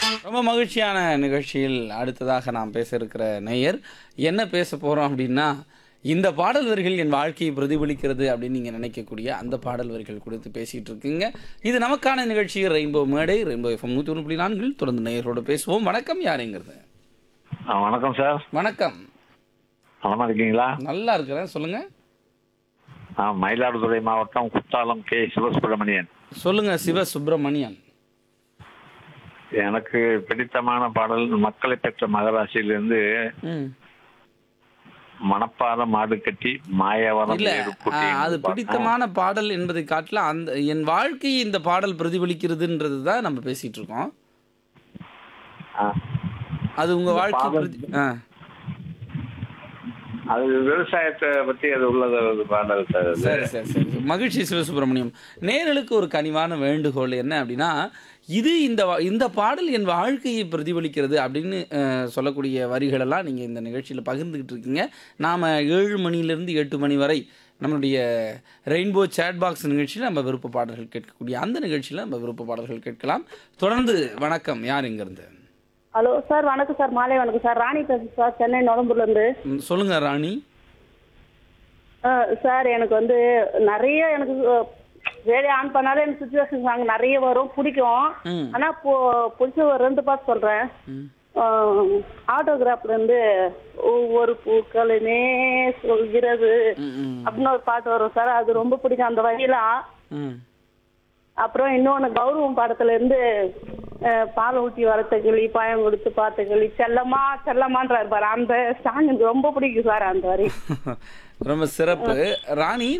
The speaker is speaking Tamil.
ரொம்ப மகிழ்ச்சியான நிகழ்ச்சியில் அடுத்ததாக நாம் பேச இருக்கிற நேயர் என்ன பேச போகிறோம் அப்படின்னா இந்த பாடல் வரிகள் என் வாழ்க்கையை பிரதிபலிக்கிறது அப்படின்னு நீங்கள் நினைக்கக்கூடிய அந்த பாடல் வரிகள் குறித்து பேசிகிட்டு இருக்கீங்க இது நமக்கான நிகழ்ச்சி ரெயின்போ மேடை ரெயின்போ எஃப்எம் நூற்றி ஒன்று புள்ளி நான்கில் தொடர்ந்து நேயரோடு பேசுவோம் வணக்கம் யாருங்கிறது ஆ, வணக்கம் சார் வணக்கம் நலமா இருக்கீங்களா நல்லா இருக்கிறேன் சொல்லுங்கள் ஆ மயிலாடுதுறை மாவட்டம் குத்தாலம் கே சிவசுப்பிரமணியன் சொல்லுங்க சிவ சுப்பிரமணியன் எனக்கு பிடித்தமான பாடல் மக்களை பெற்ற மகராசியிலிருந்து ம் மணப்பாற மாடு கட்டி மாயவரம் இல்ல ஏறு ஆ, குட்டி அது என்று பா- பிடித்தமான பாடல் என்பதை காட்டில அந்த என் வாழ்க்கையை இந்த பாடல் பிரதிபலிக்கிறதுன்றது தான் நம்ம பேசிட்டு இருக்கோம் ஆ, அது உங்க வாழ்க்கை பாடல் பிரதி ஆ அது விவசாயத்தை பத்தி அது உள்ளது ஒரு பாடல் சார் அது. சரி சரி சரி மகிழ்ச்சி சிவசுப்பிரமணியம் நேர்களுக்கு ஒரு கனிவான வேண்டுகோள் என்ன அப்படின்னா இது இந்த வா- இந்த பாடல் என் வாழ்க்கையை பிரதிபலிக்கிறது அப்படின்னு அஹ், சொல்லக்கூடிய வரிகளெல்லாம் நீங்கள் இந்த நிகழ்ச்சியில் பகிர்ந்துக்கிட்டு இருக்கீங்க நாம் ஏழு மணிலேருந்து எட்டு மணி வரை நம்மளுடைய ரெயின்போ சேட் பாக்ஸ் நிகழ்ச்சியில் நம்ம விருப்ப பாடல்கள் கேட்கக்கூடிய அந்த நிகழ்ச்சியில் நம்ம விருப்ப பாடல்கள் கேட்கலாம் தொடர்ந்து வணக்கம் யார் இங்கேருந்து ஹலோ சார் வணக்கம் சார் மாலை வணக்கம் சார் ராணி பேசுறேன் சார் சென்னை நுழம்பூர்ல இருந்து ம், சொல்லுங்க ராணி ஆ, சார் எனக்கு வந்து நிறைய எனக்கு ரேடியோ ஆன் பண்ணாலே எனக்கு சுச்சுவேஷன் சாங் நிறைய வரும் பிடிக்கும் ம் ஆனா இப்போ பிடிச்ச ஒரு ரெண்டு பாட்டு சொல்றேன் ம் ஆட்டோகிராஃப்ல இருந்து ஒவ்வொரு பூக்களுமே சொல்கிறது ம், ம் அப்படின்னு ஒரு பாட்டு வரும் சார் அது ரொம்ப பிடிக்கும் அந்த வழியெல்லாம் ம் அப்புறம் இன்னொன்னு கௌரவம் படத்துல இருந்து அஹ், பால் ஊட்டி வளர்த்த கிளி பாயம் கொடுத்து பார்த்த கிளி செல்லம்மா செல்லம்மான்றாரு பாரு அந்த சாங் எனக்கு ரொம்ப பிடிக்கும் சார் அந்த வரி ரொம்ப சிறப்பு ராணி